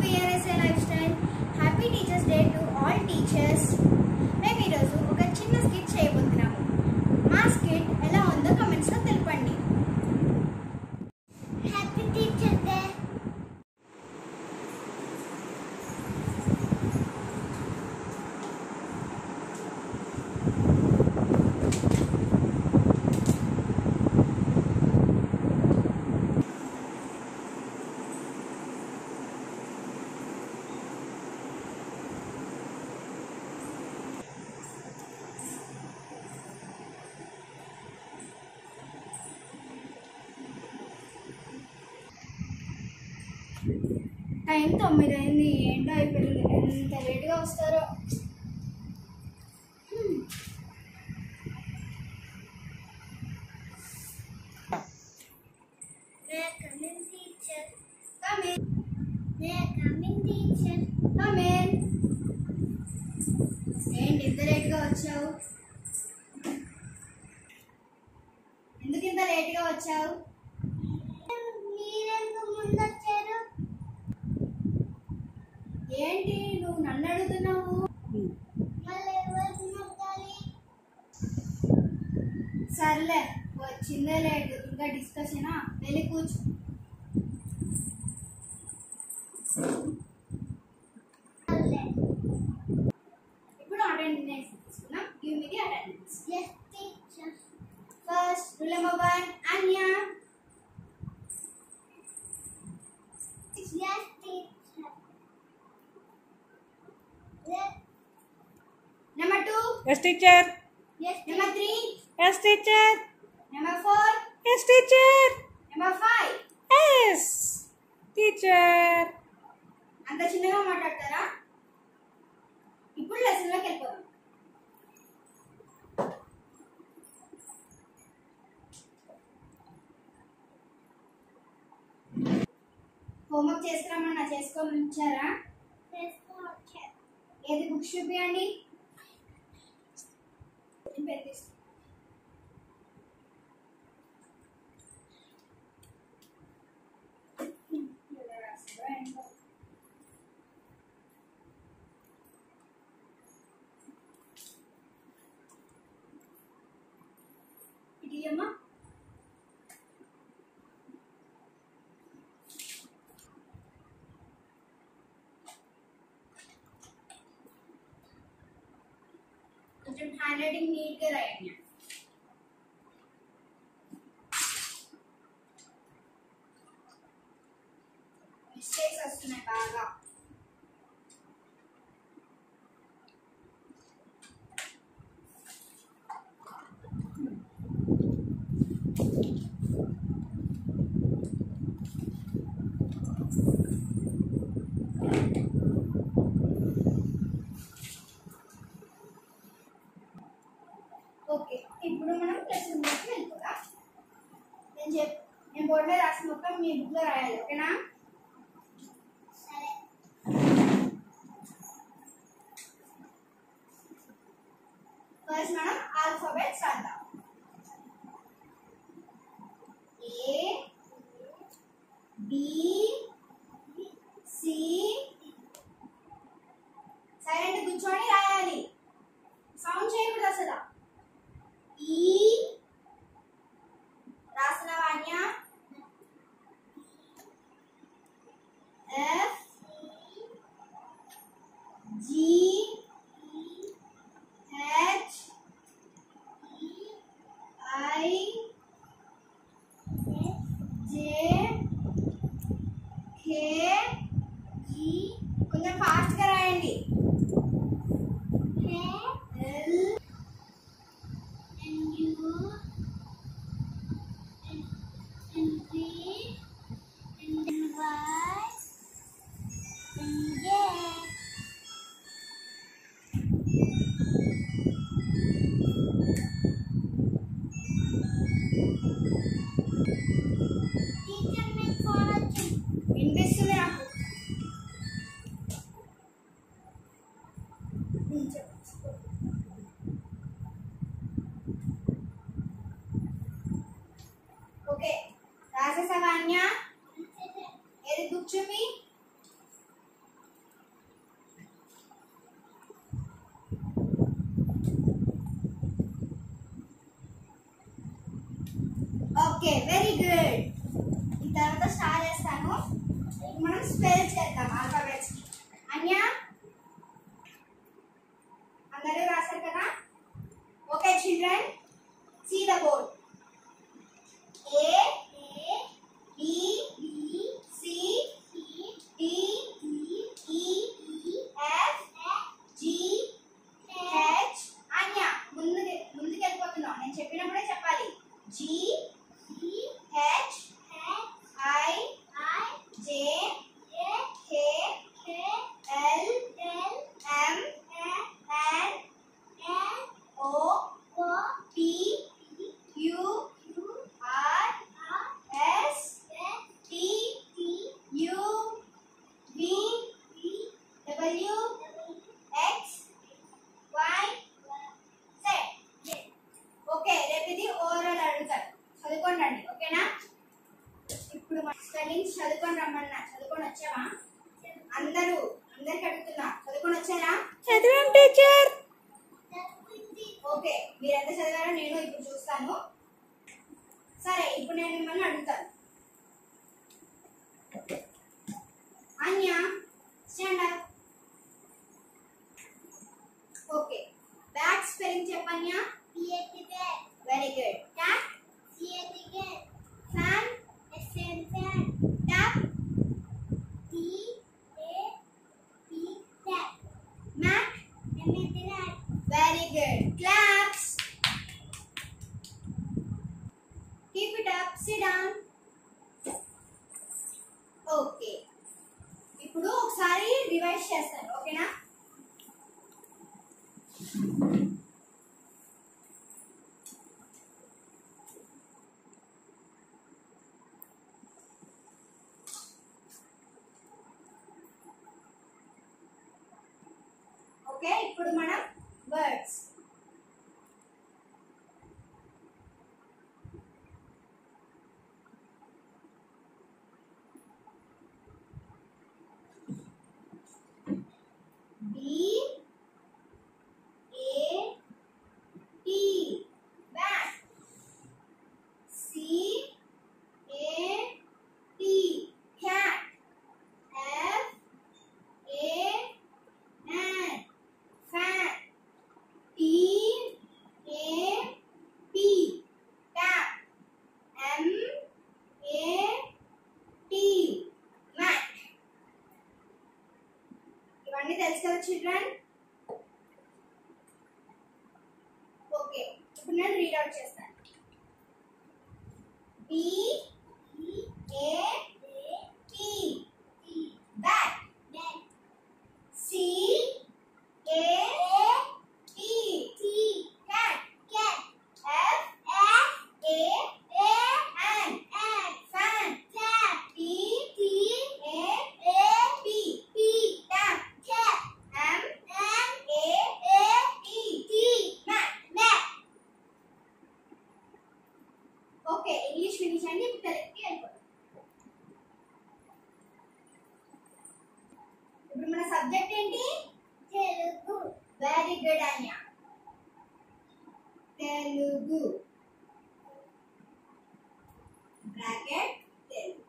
టీఆర్ఎస్ఏ lifestyle happy teachers day to all teachers మేము ఈరోజు ఒక చిన్న స్కిట్ చేయబోతున్నాము మా స్కిట్ ఎలా ఉందో కమెంట్స్లో తెలపండి హ్యాపీ టీచర్స్ డే టైం తొమ్మిది అయింది ఏంటో అయిపోయింది ఎంత లేట్గా వస్తారో Come in. Come in. ఏంటి ఇంత లేట్గా వచ్చావు ఎందుకు ఇంత లేట్గా వచ్చావు మీరెందుకు ముందు వచ్చారు ఏంటి నువ్వు నన్ను అడుగుతున్నావు సర్లే వచ్చిందే లేట్ ఇంకా డిస్కషనా వెళ్ళి కూర్చో ఇప్పుడు అటెండెన్స్ తీసుకున్నాం give me the attendance first rule number one Anya number two Yes, teacher. Number three Yes, teacher. Number four Yes, teacher. Number five Yes, teacher. అంత చిన్నగా మాట్లాడతారా ఇప్పుడు లెసన్లోకి వెళ్ళిపోదాం హోంవర్క్ చేసుకురామన్నా చేసుకొని ఉంచారా ఏది బుక్స్ చూపియండి నేను పెన్ తీస్తా. ఎలా రాస్తారో ఏంటో. ఇది అమ్మా కొంచెం హ్యాండ్ రైటింగ్ నీట్గా రాయండి మిస్టేక్స్ వస్తున్నాయి బాగా ఓకే ఇప్పుడు మనం లెసన్ బుక్ వెళ్ళిపోదాం నేను చెప్ నేను బోర్డు మీద రాసిన మొత్తం మీ బుక్లో రాయాలి ఓకేనా సరే ఫస్ట్ మనం ఆల్ఫాబెట్స్ రాద్దాం ఏ బి సి సైలెంట్ కూర్చొని రాయాలి సౌండ్ చేయకూడదు అసలు ఈ రాసిన వాణ్య F G H I J K కొంచెం ఫాస్ట్గా రాయండి ఎల్ వినిపిస్తుంది నాకు ఓకే రాసేసావా అన్య ఏది బుక్ చూపి చదువుకొని రమ్మన్నా చదువుకొని వచ్చావా అందరూ అందరికి అడుగుతున్నా చదువుకొని వచ్చారా చదివాం టీచర్ ఓకే మీరు ఎంత చదివారో నేను ఇప్పుడు చూస్తాను సరే ఇప్పుడు నేను మిమ్మల్ని అడుగుతాను Anya stand up okay bat spelling చెప్పన్య very good cat fan tap mat very good claps keep it up sit down okay ఇప్పుడు ఒకసారి రివైజ్ చేస్తాను ఓకేనా ఓకే ఇప్పుడు మనం words B A T bat C A T cat F A N fan T A P tap M A T mat ఇవన్నీ తెలుసు కదా children okay ఇప్పుడు నేను రీడ్ అవుట్ చేస్తాను B A T bat C A T cat F A N fan T A P tap M A T mat okay English finish అండి ఇప్పుడు తెలుగుకి వెళ్ళిపోతాం ఇప్పుడు మన సబ్జెక్ట్ ఏంటి తెలుగు వెరీ గుడ్ అన్య తెలుగు బ్రాకెట్ తెలుగు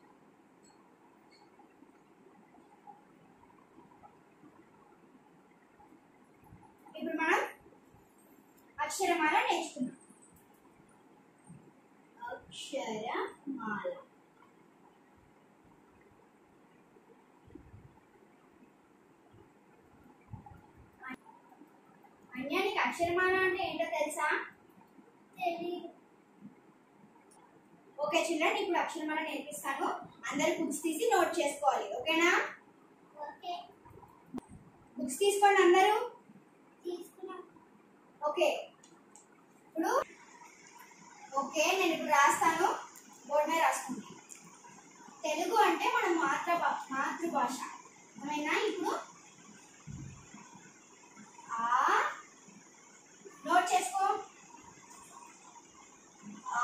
ఇప్పుడు మనం అక్షరమాల నేర్చుకున్నాం అక్షరమాల అన్య నీకు అక్షరమాల అంటే ఏంటో తెలుసా ఓకే చిల్డ్రన్ ఇప్పుడు అక్షరమాల నేర్పిస్తాను అందరు బుక్స్ తీసి నోట్ చేసుకోవాలి ఓకేనా బుక్స్ తీసుకోండి అందరూ ఓకే ఇప్పుడు ఓకే నేను ఇప్పుడు రాస్తాను బోర్డు మీద రాసుకుంటాను తెలుగు అంటే మన మాతృభా మాతృభాష ఏమైనా ఇప్పుడు ఆ నోట్ చేసుకో ఆ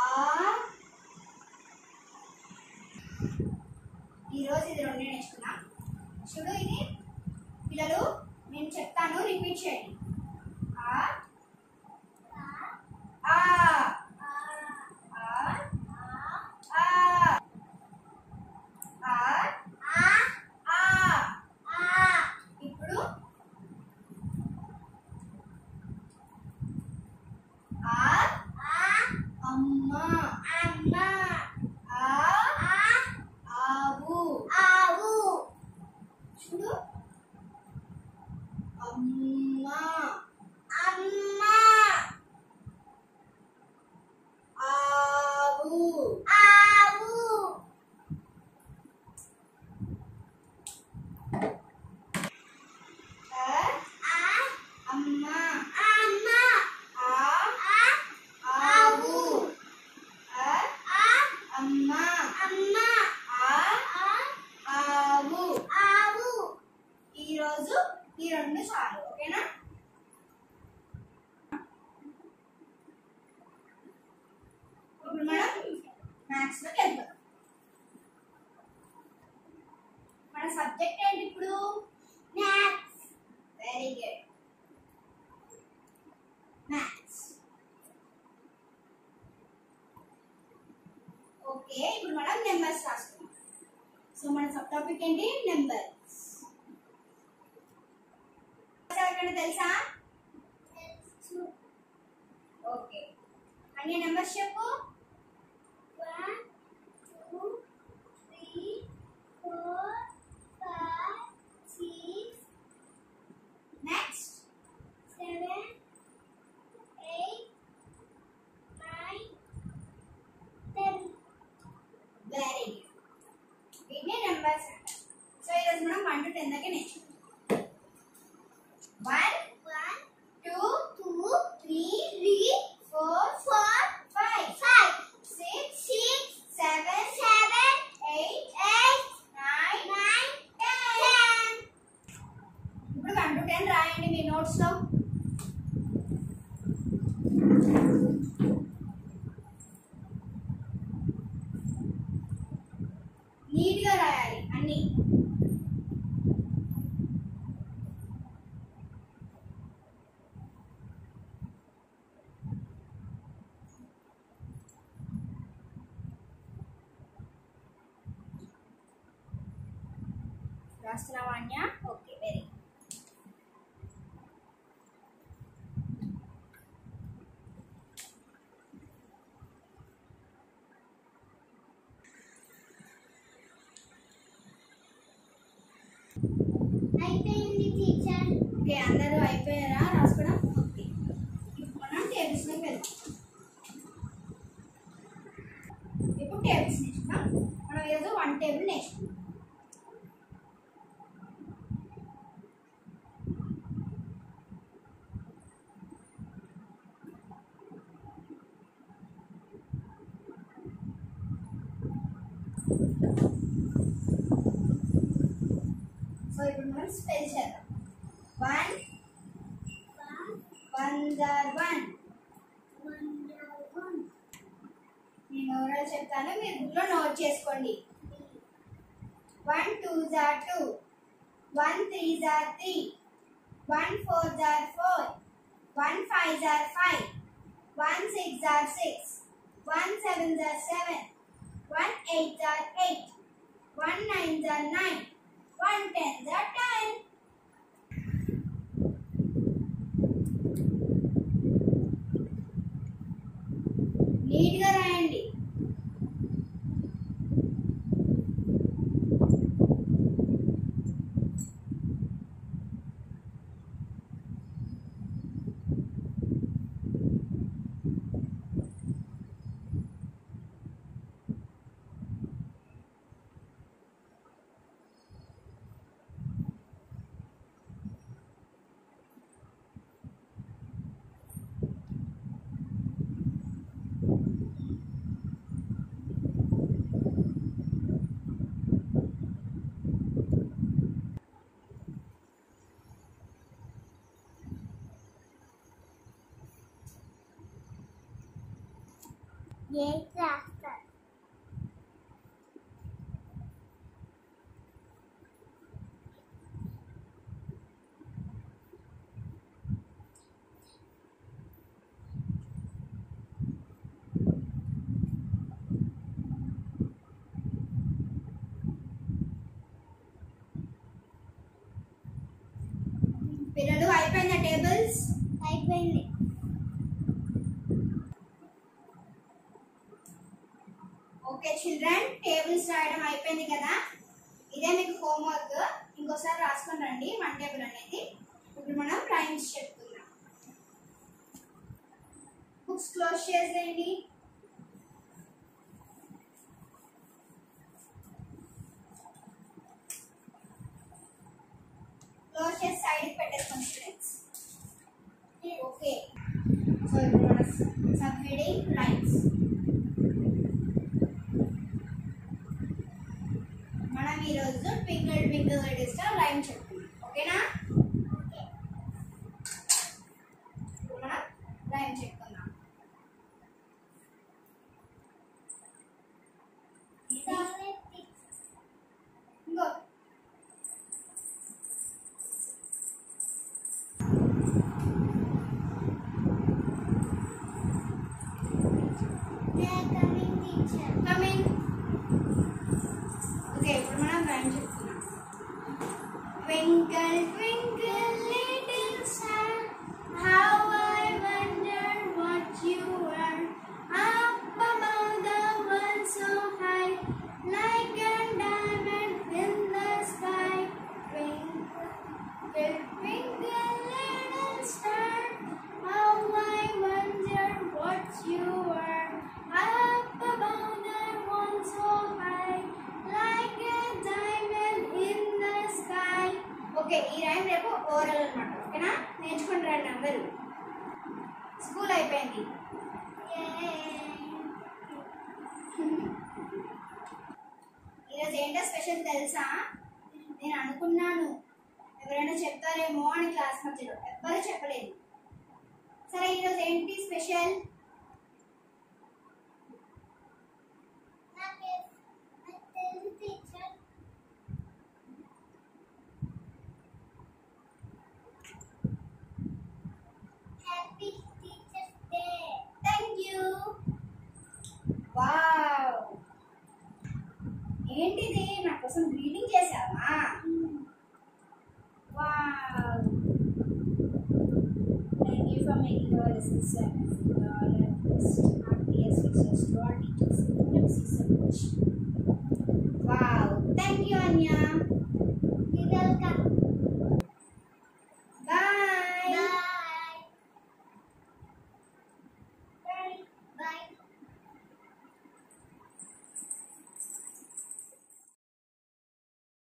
ఈరోజు ఇది రెండే నేర్చుకున్నాం చూడు ఇది పిల్లలు నేను చెప్తాను రిపీట్ చేయండి ఆ ఆ ఆ ఆ ఆ ఆ ఇప్పుడు ఆ అమ్మ ఆ ఆవు చూడు అమ్మ ఆవు ఆ అమ్మ ఆ ఆవు ఆ అమ్మ ఆ ఆవు ఈరోజు ఈ రెండు చాలు ఓకేనా ఇప్పుడు మనం మ్యాథ్స్ లోకి వెళ్తాం మన సబ్జెక్ట్ ఏంటి ఇప్పుడు maths very good maths okay ఇప్పుడు మనం నెంబర్స్ రాసుకుందాం సో మన సబ్ టాపిక్ ఏంటి నెంబర్స్ ఎవరికైనా తెలుసా ఓకే అన్ని నెంబర్స్ చెప్పు one two three four five six next seven eight nine ten very good వీటిని నెంబర్స్ అంటారు సో ఈరోజు మనం వన్ టు టెన్ దాకా నేర్చుకుంటాం one one two two three three four four five five six six seven seven eight eight nine nine ten ఇప్పుడు one to ten రాయండి మీ notes లో నీట్ గా రాయాలి అన్ని రాస్తున్నావా అన్య ఓకే వెరీ అయిపోయింది టీచర్ ఓకే అందరూ అయిపోయారా రాసుకోవడం ఓకే ఇప్పుడు మనం టేబుల్స్లోకి వెళ్దాం ఇప్పుడు టేబుల్స్ నేర్చుకున్నాం మనం ఈరోజు వన్ టేబుల్ నేర్చుకున్నాం సో ఇప్పుడు మనం స్పెల్ చేద్దాం వన్ వన్ జార్ వన్ నేను ఓవరాల్ చెప్తాను మీరు బుక్లో నోట్ చేసుకోండి one two are two one three are three one four are four one five are five one six are six one seven are seven one eight are eight one nine are nine one ten are ten నీట్గా రాయండి ఏ రాస్తారు పిల్లలు అయిపోయిందా tables అయిపోయింది okay children tables రాయడం అయిపోయింది కదా ఇదే మీకు హోంవర్క్ ఇంకోసారి రాసుకొని రండి వన్ టేబుల్ అనేది ఇప్పుడు మనం రైమ్స్ చెప్పుకుందాం బుక్స్ క్లోజ్ చేసేయండి క్లోజ్ చేసి సైడ్కి పెట్టేసుకోండి స్టూడెంట్స్ ఓకే సో ఇప్పుడు మన సబ్ హెడింగ్ రైమ్స్ మనం ఈరోజు twinkle twinkle little star rhyme చెప్పుకున్నాం ఓకేనా ఇప్పుడు మనం రైమ్ చెప్పుకుందాం ఇంకో రైమ్ చెప్తున్నా Twinkle, twinkle, little star, how I wonder what you are. Up above the world so high, like a diamond in the sky. Twinkle, twinkle, little star, how I wonder what you are. Up above the world so high, like a diamond in the sky. Okay ఈ rhyme రేపు oral అనమాట ఓకేనా నేర్చుకుని రండి అందరూ school అయిపోయింది ఈరోజు ఏంటో స్పెషల్ తెలుసా నేను అనుకున్నాను ఎవరైనా చెప్తారేమో అని క్లాస్ మధ్యలో ఎవ్వరూ చెప్పలేదు సరే ఈరోజు ఏంటి స్పెషల్ నాకు నాకు తెలుసు teacher happy teachers day thank you wow ఏంటిది నా కోసం గ్రీటింగ్ చేసావా wow thank you for making our lessons happiest wishes to our teachers. Thank you so much. Wow, thank you, Anya. You welcome Bye. Bye bye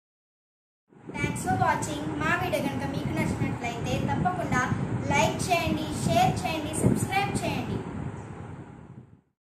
thanks for watching మా video కనుక మీకు నచ్చినట్లయితే తప్పకుండా like చేయండి